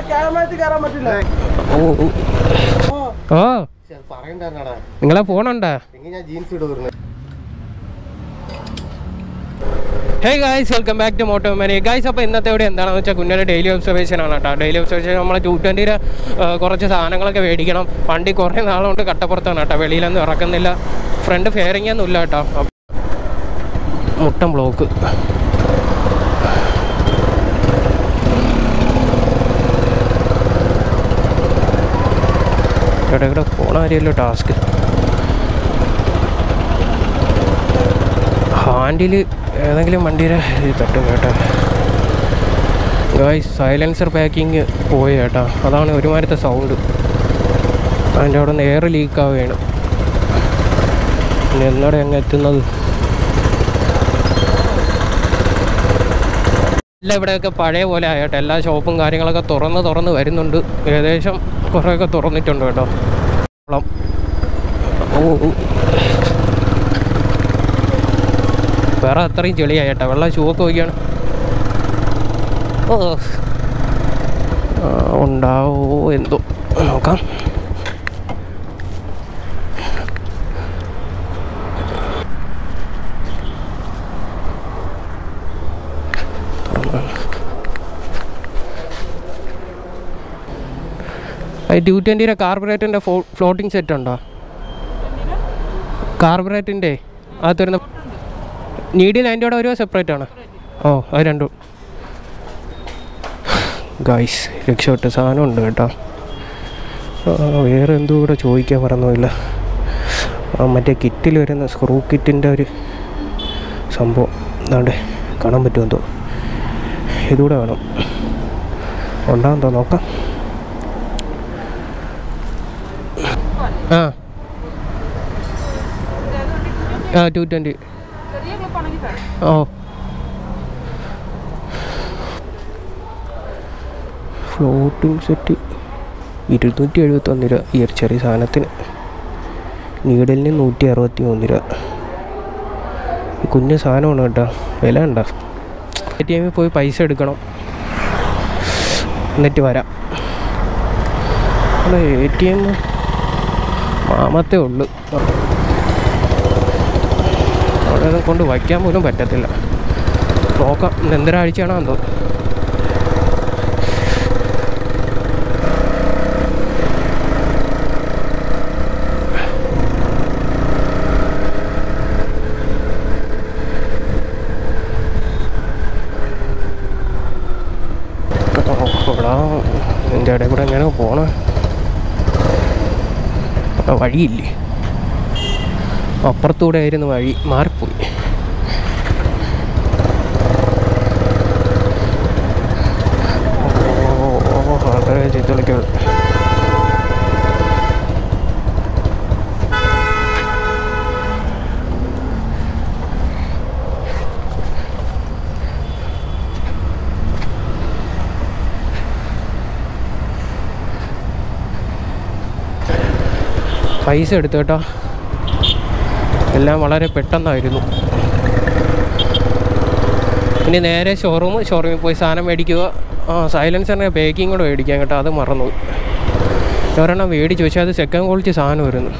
ക്യാമറത്തിൽ കയറാൻ പറ്റില്ല ഓ ഓ. ഓ പറയണ്ടാ നിങ്ങളെ ഫോണുണ്ടാ എങ്കിൽ ഞാൻ ജീൻസ് ഇടുന്നു hey guys welcome back to Moto Mani guys അപ്പോൾ ഇന്നത്തെ ഇവിടെ എന്താണെന്ന് വെച്ചാൽ കുഞ്ഞൊരു ഡെയിലി ഒബ്സർവേഷൻ ആണ് കേട്ടോ ഡെയിലി ഒബ്സർവേഷൻ നമ്മൾ ടു ട്വൻറ്റിയുടെ കുറച്ച് സാധനങ്ങളൊക്കെ മേടിക്കണം വണ്ടി കുറേ നാളുകൊണ്ട് കട്ടപ്പുറത്താണ് കേട്ടോ വെളിയിലൊന്നും ഇറക്കുന്നില്ല ഫ്രണ്ട് ഫെയറിംഗ് ഒന്നും ഇല്ല കേട്ടോ അപ്പ- മുട്ടം ബ്ലോക്ക് ഇവിടെ ഇവിടെ പോണ കാര്യമല്ലോ ടാസ്ക് ഹാൻഡിൽ ഏതെങ്കിലും വണ്ടിയുടെ ഇത് തട്ടും കേട്ടോ ഗായ്സ് സൈലൻസർ പാക്കിങ് പോയി കേട്ടോ അതാണ് ഒരുമാരത്തെ സൗണ്ട് അതിൻ്റെ അവിടെ നിന്ന് എയർ ലീക്ക് ആവുകയാണ് ഇനി എന്നോടെ അങ്ങ് എത്തുന്നത് എല്ലാം ഇവിടെയൊക്കെ പഴയ പോലെ ആയിട്ടോ എല്ലാ ഷോപ്പും കാര്യങ്ങളൊക്കെ തുറന്ന് തുറന്ന് വരുന്നുണ്ട് ഏകദേശം കുറേയൊക്കെ തുറന്നിട്ടുണ്ട് കേട്ടോ കുളം. ഓ ഓ. വേറെ അത്രയും ചെളിയായി കേട്ടോ വെള്ളം ഷൂ ഒക്കെ നോക്കിയാണ് ഓ ആ, ഉണ്ടാവോ എന്തോ നോക്കാം ടു ട്വൻറ്റിയുടെ കാർബറേറ്ററിൻ്റെ ഫോ ഫ്ലോട്ടിംഗ് സെറ്റ് ഉണ്ടോ കാർബറേറ്റിൻ്റെ അകത്ത് വരുന്ന നീഡിൽ അതിൻ്റെ കൂടെ ഒരു സെപ്പറേറ്റ് ആണ് ഓ അത് രണ്ടും ഗായ്സ് രക്ഷപ്പെട്ട സാധനം ഉണ്ട് കേട്ടോ ആ, വേറെ എന്തോ കൂടെ ചോദിക്കാൻ മറന്നുമില്ല ആ, മറ്റേ കിറ്റിൽ വരുന്ന സ്ക്രൂ കിറ്റിൻ്റെ ഒരു സംഭവം എന്താണ്ട് കാണാൻ പറ്റുമെന്തോ ഇതുകൂടെ വേണം ഉണ്ടാകുന്നോ നോക്കാം ആ ആ ടു ട്വൻറ്റി ഓ ഫ്ലോട്ടിംഗ് സെറ്റ് ഇരുന്നൂറ്റി എഴുപത്തൊന്ന് രൂപ ഈ ഒരു ചെറിയ സാധനത്തിന് നീഡലിന് നൂറ്റി അറുപത്തി മൂന്ന് രൂപ ഈ കുഞ്ഞു സാധനമാണ് കേട്ടോ വില ഉണ്ടോ എ ടി എമ്മിൽ പോയി പൈസ എടുക്കണം എന്നിട്ട് വരാം എ ടി എം മാമത്തേ ഉള്ളു അവിടെ ഒന്നും കൊണ്ട് വയ്ക്കാൻ പോലും പറ്റത്തില്ല നോക്കാം ഇന്ന് എന്തൊരാഴ്ചയാണോ എന്തോ ഇവിടെ എൻ്റെ ഇടയിൽ കൂടെ എങ്ങനെ പോണേ ആ വഴിയില്ലേ അപ്പുറത്തൂടെ ആയിരുന്നു വഴി മാറിപ്പോയി ഓ ഓ ആൾക്കാരെ ചീത്തളിക്കാണ് പൈസ എടുത്തു കേട്ടോ എല്ലാം വളരെ പെട്ടെന്നായിരുന്നു ഇനി നേരെ ഷോറൂം ഷോറൂമിൽ പോയി സാധനം മേടിക്കുക ആ സൈലൻസറിൻ്റെ പാക്കിങ് കൂടെ മേടിക്കാൻ കേട്ടോ അത് മറന്നു ഒരെണ്ണം മേടിച്ചു പക്ഷേ അത് സെക്കൻഡ് ക്വാളിറ്റി സാധനം വരുന്നു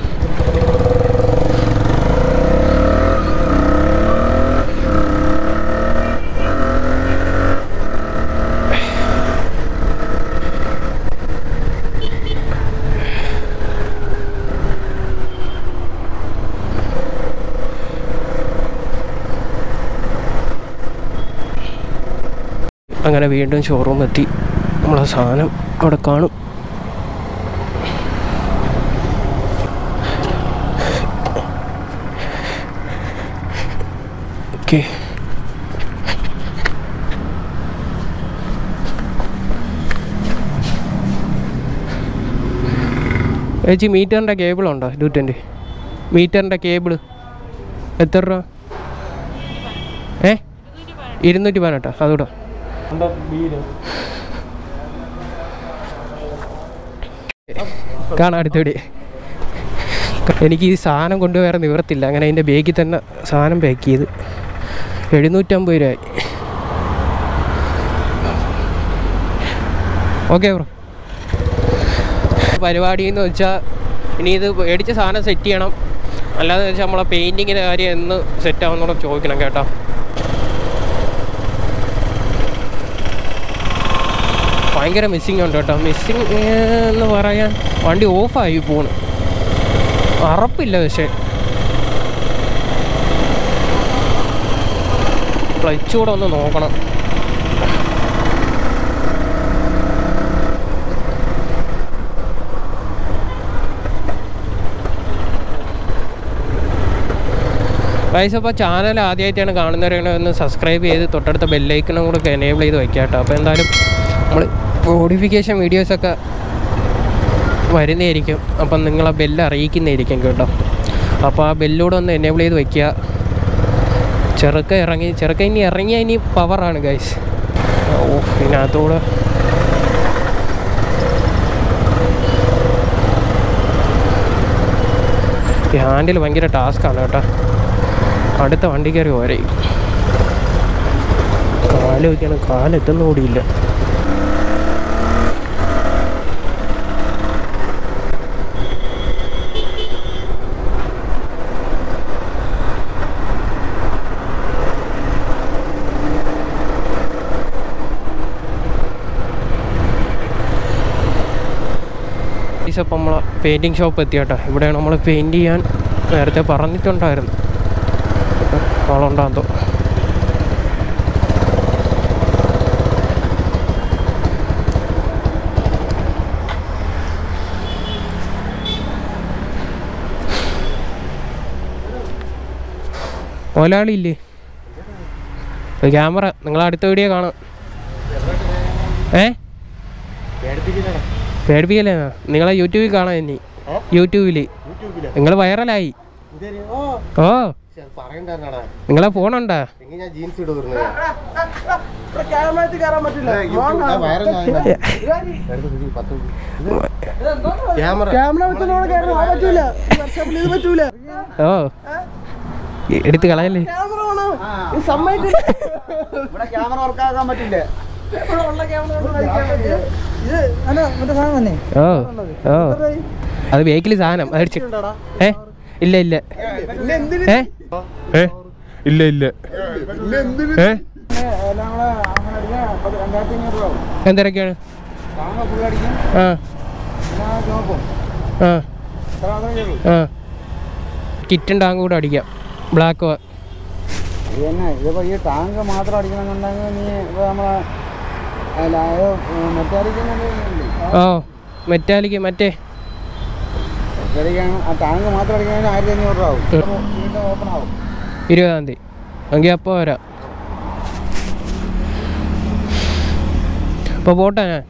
അങ്ങനെ വീണ്ടും ഷോറൂം എത്തി നമ്മളെ സാധനം അവിടെ കാണും ഓക്കെ ചേച്ചി മീറ്ററിൻ്റെ കേബിൾ ഉണ്ടോ ഡൂറ്റൻ്റെ മീറ്ററിൻ്റെ കേബിൾ എത്ര രൂപ ഏ ഇരുന്നൂറ്റി പതിനെട്ടോ അതുകൂടെ കാണാം അടുത്തവിടെ എനിക്ക് ഈ സാധനം കൊണ്ടുവേറെ നിവർത്തില്ല അങ്ങനെ അതിൻ്റെ ബാഗിൽ തന്നെ സാധനം പാക്ക് ചെയ്ത് എഴുന്നൂറ്റമ്പത് രൂപയായി ഓക്കെ ബ്രോ പരിപാടി എന്ന് വെച്ചാൽ ഇനി ഇത് മേടിച്ച സാധനം സെറ്റ് ചെയ്യണം അല്ലാതെ വെച്ചാൽ നമ്മളെ പെയിൻറ്റിങ്ങിൻ്റെ കാര്യം എന്ന് സെറ്റ് ആവുന്നൂടെ ചോദിക്കണം കേട്ടോ ഭയങ്കര മിസ്സിങ് ഉണ്ട് കേട്ടോ മിസ്സിങ് എന്ന് പറയാൻ വണ്ടി ഓഫായി പോണ് അറപ്പില്ല പക്ഷേ ക്ലച്ച് കൂടെ ഒന്ന് നോക്കണം ഗൈസ് അപ്പോൾ ചാനൽ ആദ്യമായിട്ടാണ് കാണുന്നവരാണ് ഒന്ന് സബ്സ്ക്രൈബ് ചെയ്ത് തൊട്ടടുത്ത ബെല്ലൈക്കണും കൂടെ എനേബിൾ ചെയ്ത് വയ്ക്കാം കേട്ടോ അപ്പോൾ എന്തായാലും നമ്മൾ നോട്ടിഫിക്കേഷൻ വീഡിയോസൊക്കെ വരുന്നതായിരിക്കും അപ്പം നിങ്ങളെ ബെല്ല് അറിയിക്കുന്നതായിരിക്കും കേട്ടോ അപ്പോൾ ആ ബെല്ലൂടെ ഒന്ന് എനേബിൾ ചെയ്ത് വയ്ക്കുക ചെറുക്ക ഇറങ്ങി ചെറുക്ക ഇനി ഇറങ്ങിയ ഇനി പവറാണ് ഗൈസ് ഓ ഇതിനകത്തൂടെ ഈ ഹാൻഡിൽ ഭയങ്കര ടാസ്ക്കാണ് കേട്ടോ അടുത്ത വണ്ടി കയറി ഓരേ കാല് വയ്ക്കാണ് കാലെത്തുന്ന കൂടിയില്ല ഇപ്പം നമ്മൾ പെയിൻറ്റിങ് ഷോപ്പ് എത്തി കേട്ടോ ഇവിടെയാണ് നമ്മൾ പെയിൻറ്റ് ചെയ്യാൻ നേരത്തെ പറഞ്ഞിട്ടുണ്ടായിരുന്നു ആളുണ്ടാകും മുതലാളി ഇല്ലേ ക്യാമറ നിങ്ങൾ അടുത്ത വീഡിയോ കാണാം ഏ പേടിപ്പിക്കുന്നടാ പേടിപ്പിക്കല്ലേ നിങ്ങളെ യൂട്യൂബിൽ കാണാം ഇനി ഏ? യൂട്യൂബിൽ യൂട്യൂബില് നിങ്ങൾ വൈറലായി ഇതേരി, ഓ ഓ ശ്ശെ, അത് പറയണ്ടായിരുന്നടാ നിങ്ങളെ ഫോണുണ്ടാ എങ്കിൽ ഞാൻ ജീൻസ് ഇട്ട് വരുന്നത് ക്യാമറയിൽ കയറാൻ പറ്റില്ല ക്യാമറ ക്യാമറ വെച്ച് നമ്മൾ കയറാൻ ആ പറ്റൂല ഈ വർഷത്തിൽ ഇത് പറ്റൂല ഓ എ- എടുത്ത് കളയല്ലേ ക്യാമറ വേണം ഇത് സമ്മതിക്കില്ല ഇവിടെ ക്യാമറ വർക്കാക്കാൻ പറ്റില്ല ഇവിടെ ഉള്ള ക്യാമറ കൊണ്ട് കളിക്കാൻ പറ്റില്ല. ഇത് അല്ല മറ്റേ സാധനം തന്നെ ഓ ഓ അത് ബേക്കിൽ സാധനം അടിച്ച് ഏ ഇല്ല ഇല്ല ഏ ഏ ഇല്ല ഇല്ല ഏ എല്ലാം കൂടെ അങ്ങനെ അടിക്കാൻ പത്ത് രണ്ടായിരത്തി അഞ്ഞൂറ് രൂപ ആവും എന്തൊക്കെയാണ് താങ്കൾ ഫുൾ അടിക്കും ആ പിന്നെ നോക്കും ആ എത്ര മാത്രമേ ചെയ്യുള്ളൂ ആ കിറ്റും ടാങ്ക് കൂടെ അടിക്കാം ബ്ലാക്ക് അത് തന്നെ ഇതിപ്പോൾ ഈ ടാങ്ക് മാത്രം അടിക്കണമെന്നുണ്ടെങ്കിൽ നീ ഇപ്പോൾ നമ്മളെ അല്ല അത് മറ്റേ അടിക്കുന്നുണ്ട് ഓ മെറ്റാലിക്ക് മറ്റേ അടിക്കാൻ ആ ടാങ്ക് മാത്രം അടിക്കണമെങ്കിൽ ആയിരത്തി അഞ്ഞൂറ് രൂപ ആവും വീണ്ടും ഓപ്പൺ ആവും ഇരുപതാം തീയതി എങ്കിൽ അപ്പോൾ വരാം അപ്പോൾ പോട്ടെ ഞാൻ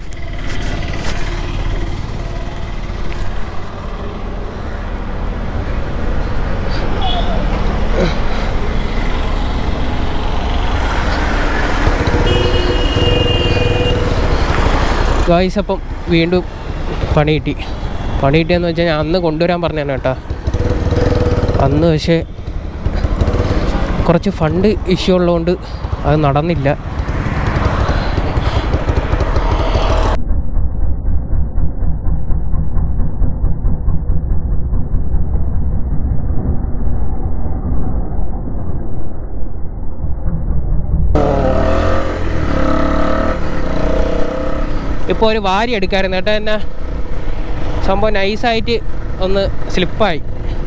ഗായ്സ് അപ്പം വീണ്ടും പണി കിട്ടി പണി കിട്ടിയെന്ന് വെച്ചാൽ ഞാൻ അന്ന് കൊണ്ടുവരാൻ പറഞ്ഞതാണ് കേട്ടോ അന്ന് പക്ഷേ കുറച്ച് ഫണ്ട് ഇഷ്യൂ ഉള്ളതുകൊണ്ട് അത് നടന്നില്ല ഇപ്പോൾ ഒരു വാരി എടുക്കാമായിരുന്നു കേട്ടോ എന്നെ സംഭവം നൈസായിട്ട് ഒന്ന് സ്ലിപ്പായി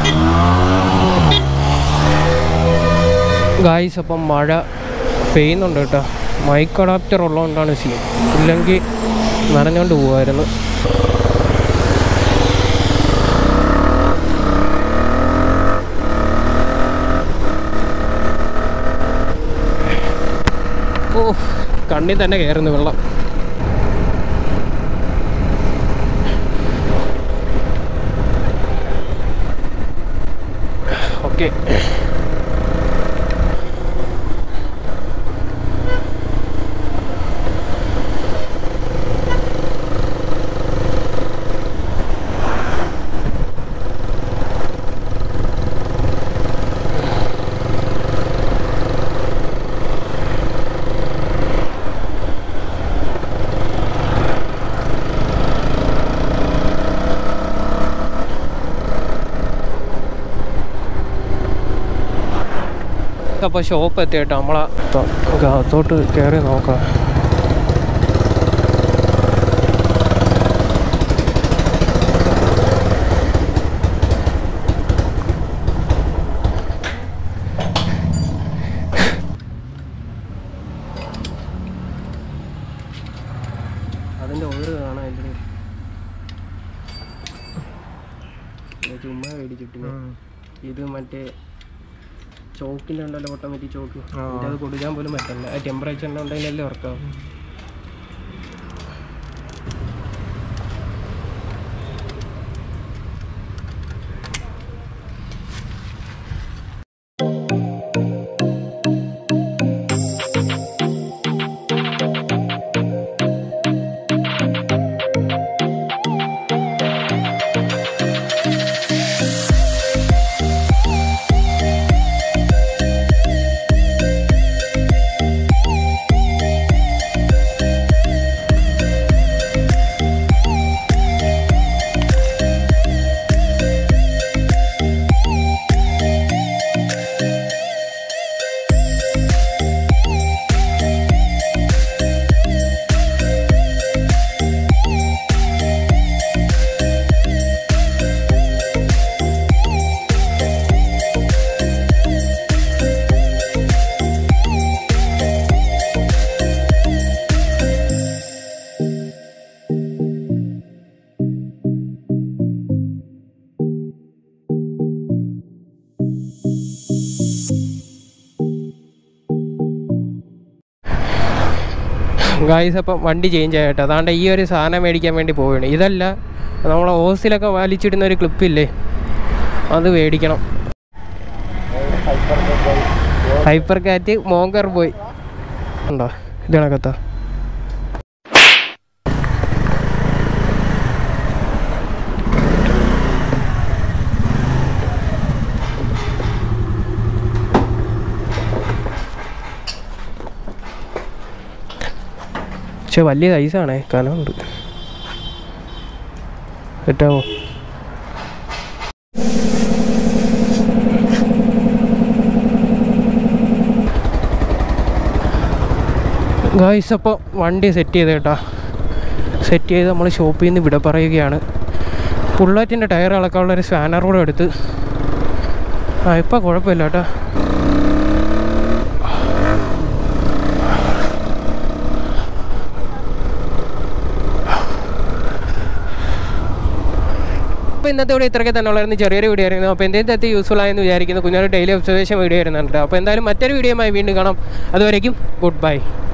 ഗായ്സ് അപ്പം മഴ പെയ്യുന്നുണ്ട് കേട്ടോ മൈക്ക് അഡാപ്റ്റർ ഉള്ളതുകൊണ്ടാണ് സീൻ ഇല്ലെങ്കിൽ നനഞ്ഞുകൊണ്ട് പോകുമായിരുന്നു ഓ കണ്ണിൽ തന്നെ കയറുന്നു വെള്ളം ഓക്കെ നമുക്ക് അപ്പോൾ ഷോപ്പ് എത്തി കേട്ടോ നമ്മളെ ത- നമുക്ക് അകത്തോട്ട് കയറി നോക്കാം അതിൻ്റെ ഓര് കാണാൻ ഇതിന് ഇത് ചുമ്മാ മേടിച്ചിട്ട് ഇത് മറ്റേ ചോക്കിൻ്റെ ഉണ്ടല്ലോ ഓട്ടോമാറ്റിക് ചോക്ക് എന്നിട്ട് അത് കൊടുക്കാൻ പോലും പറ്റില്ല ആ ടെമ്പറേച്ചറിൻ്റെ ഉണ്ടെങ്കിലല്ലേ വർക്കാവും ഗായ്സ് അപ്പം വണ്ടി ചേഞ്ച് ആയിട്ട് അതാണ്ട് ഈ ഒരു സാധനം മേടിക്കാൻ വേണ്ടി പോവുകയാണ് ഇതല്ല നമ്മളെ ഓസിലൊക്കെ വലിച്ചിടുന്ന ഒരു ക്ലിപ്പില്ലേ അത് മേടിക്കണം ഹൈപ്പർ കാറ്റ് മോങ്കർ പോയി ഉണ്ടോ ഇത് കണക്കത്താ പക്ഷെ വലിയ സൈസാണേ കനമുണ്ട് സെറ്റാവോ ഗായ്സ് അപ്പോൾ വണ്ടി സെറ്റ് ചെയ്ത് കേട്ടോ സെറ്റ് ചെയ്ത് നമ്മൾ ഷോപ്പിൽ നിന്ന് വിട പറയുകയാണ് ബുള്ളറ്റിൻ്റെ ടയർ ഇളക്കാനുള്ള ഒരു സ്പാനർ കൂടെ എടുത്ത് ആ ഇപ്പം കുഴപ്പമില്ല കേട്ടോ അപ്പോൾ ഇന്നത്തെ വീഡിയോ ഇത്രയൊക്കെ തന്നെ ഉള്ളായിരുന്നു ചെറിയൊരു വീഡിയോ ആയിരുന്നു അപ്പോൾ എന്തെങ്കിലും തരത്തിൽ യൂസ്ഫുൾ ആയെന്ന് വിചാരിക്കുന്നു കുഞ്ഞൊരു ഡെയിലി ഒബ്സർവേഷൻ വീഡിയോ വരുന്നുണ്ട് അപ്പോൾ എന്തായാലും മറ്റൊരു വീഡിയോയുമായി വീണ്ടും കാണാം അതുവരേക്കും ഗുഡ് ബൈ